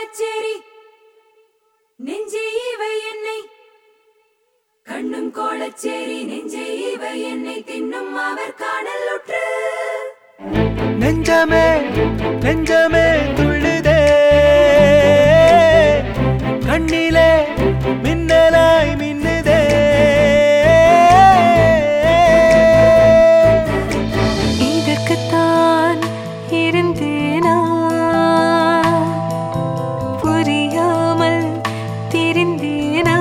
கோலச்சேரி நெஞ்சே இவை என்னை கண்ணும் கோலச்சேரி நெஞ்சே இவை என்னை தின்னும் அவர் காணல் உற்று நெஞ்சமே நெஞ்சமே துள்ளுதே கண்ணிலே மின்னலாய் மின்னுதே இதற்குத்தான் இருந்தேனா புரியாமல் திரிந்தேனா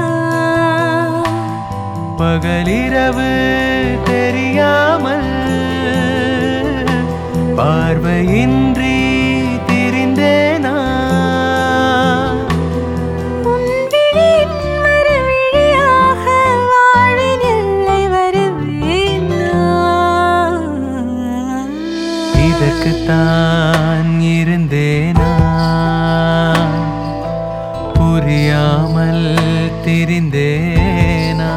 பகலிரவு தெரியாமல் பார்வையின்றி திரிந்தேனா உன் விழியின் மறுவிழியாக வாழ்வின் எல்லை வருவேனா இதற்குத்தான் இருந்தேனா புரியாமல் திரிந்தேனா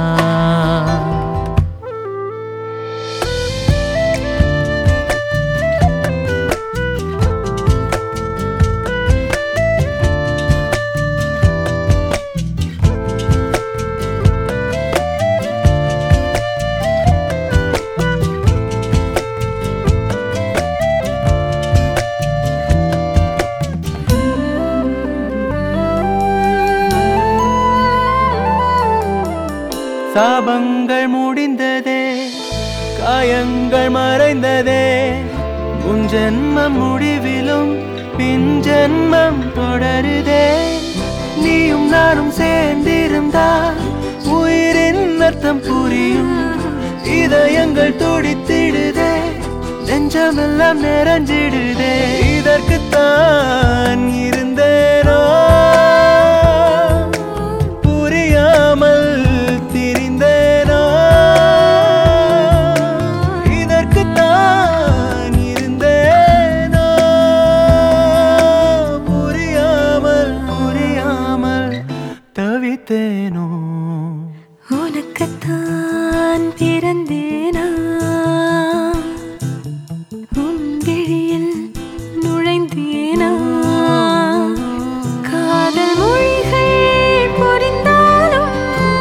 சாபங்கள் முடிந்ததே காயங்கள் மறைந்ததே உன் ஜென்மம் முடிவிலும் பின் ஜென்மம் தொடருதே நீயும் நானும் சேர்ந்திருந்தால் உயிரின் அர்த்தம் புரியும் இதயங்கள் துடித்திடுதே நெஞ்சமெல்லாம் நிறைஞ்சிடுதே இதற்குத்தான் இருந்தேனோ புரியாமல் திரிந்தேனோ இதற்குத்தான் இருந்தேனோ புரியாமல் புரியாமல் தவித்தேனோ உனக்குத்தான் பிறந்தேனா உன் விழியில் நுழைந்தேனா காதல் மொழிகள் புரிந்தாலும்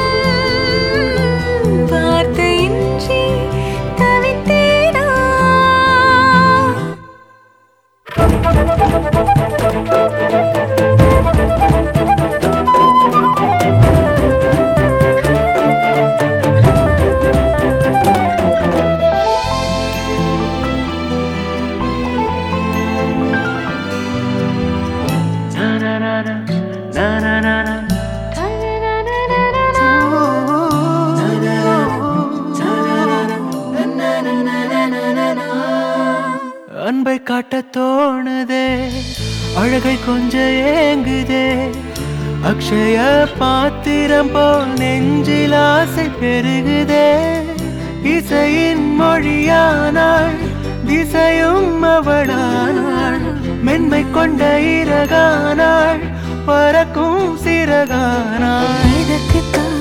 வார்த்தையின்றி தவித்தேனா அன்பை காட்ட தோணுதே அழகை கொஞ்ச ஏங்குதே அக்ஷய பாத்திரம் போல் நெஞ்சில் ஆசை பெருகுதே இசையின் மொழியானாள் திசையும் அவளானாள் மென்மை கொண்ட இறகானாள் பறக்கும் சிறகானாள் இதற்குத்தான்